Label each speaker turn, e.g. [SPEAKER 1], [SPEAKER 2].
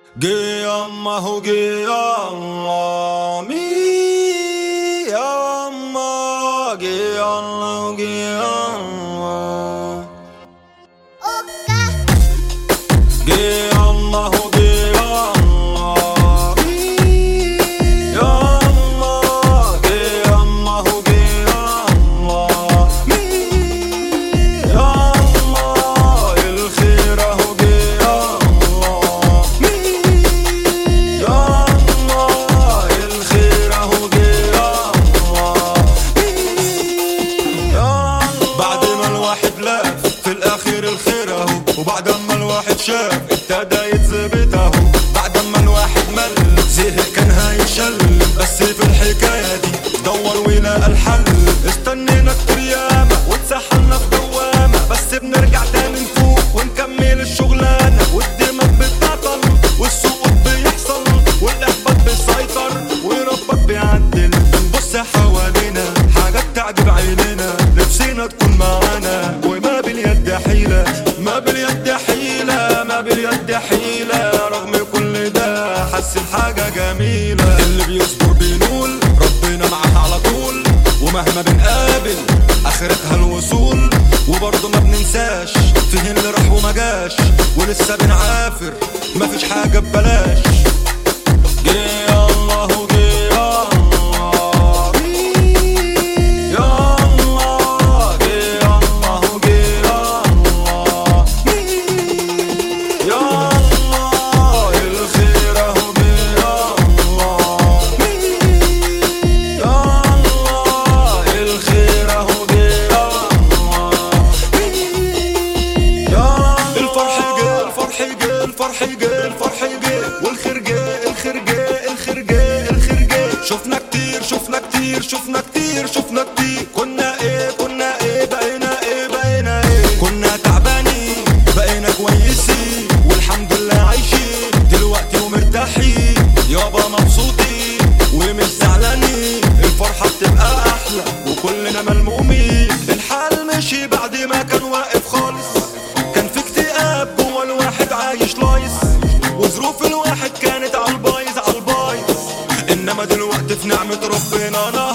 [SPEAKER 1] جي يما هو جي يما مي يما جي يما هو جي يما جي يما هو جي يما مي يما جي يما هو جي يما مي يما الخير اهو جي يما مي يما الخير اهو جي يما مي بعد ما الواحد لاف في الاخير الخير اهو وبعد ما الواحد شاف ابتدى يتثبت اهو بعد ما الواحد مل زهق كان هيشل بس في الحكايه دي دور ولقى الحل استنينا كتير ياما واتسحلنا في دوامه بس بنرجع تاني نفوق ونكمل الشغلانه والدماغ بتعطل والسقوط بيحصل والاحباط بيسيطر وربك بيعدل بنبص حوالينا حاجات تعجب عينينا نفسينا تكون معانا وما باليد حيلة ما باليد حيلة ما باليد حيلة رغم كل ده حس بحاجة جميلة اللي بيصبر بينول ربنا معاه على طول ومهما بنقابل اخرتها الوصول وبرضه ما بننساش فيه اللي راح وما جاش ولسه بنعافر مفيش حاجة ببلاش جه الله جه الله يا الله جه الله جه الله يا الله الخير اهو جه الله يا الله الخير اهو جه الله الفرح جه الفرح جه الفرح جه الفرح جه والخير جه الخير جه الخير جه الخير جه شفنا كتير شفنا كتير شفنا كتير شفنا كتير كنا ايه كنا ايه بقينا ايه بقينا ايه كنا تعبانين بقينا كويسين والحمد لله عايشين دلوقتي ومرتاحين يابا مبسوطين ومش زعلانين الفرحة بتبقى أحلى وكلنا ملمومين الحال مشي بعد ما كان واقف خالص كان في اكتئاب جوا الواحد عايش لايص وظروف الواحد كانت عالبايظ عالبايظ انما دلوقتي في نعمة ربنا انا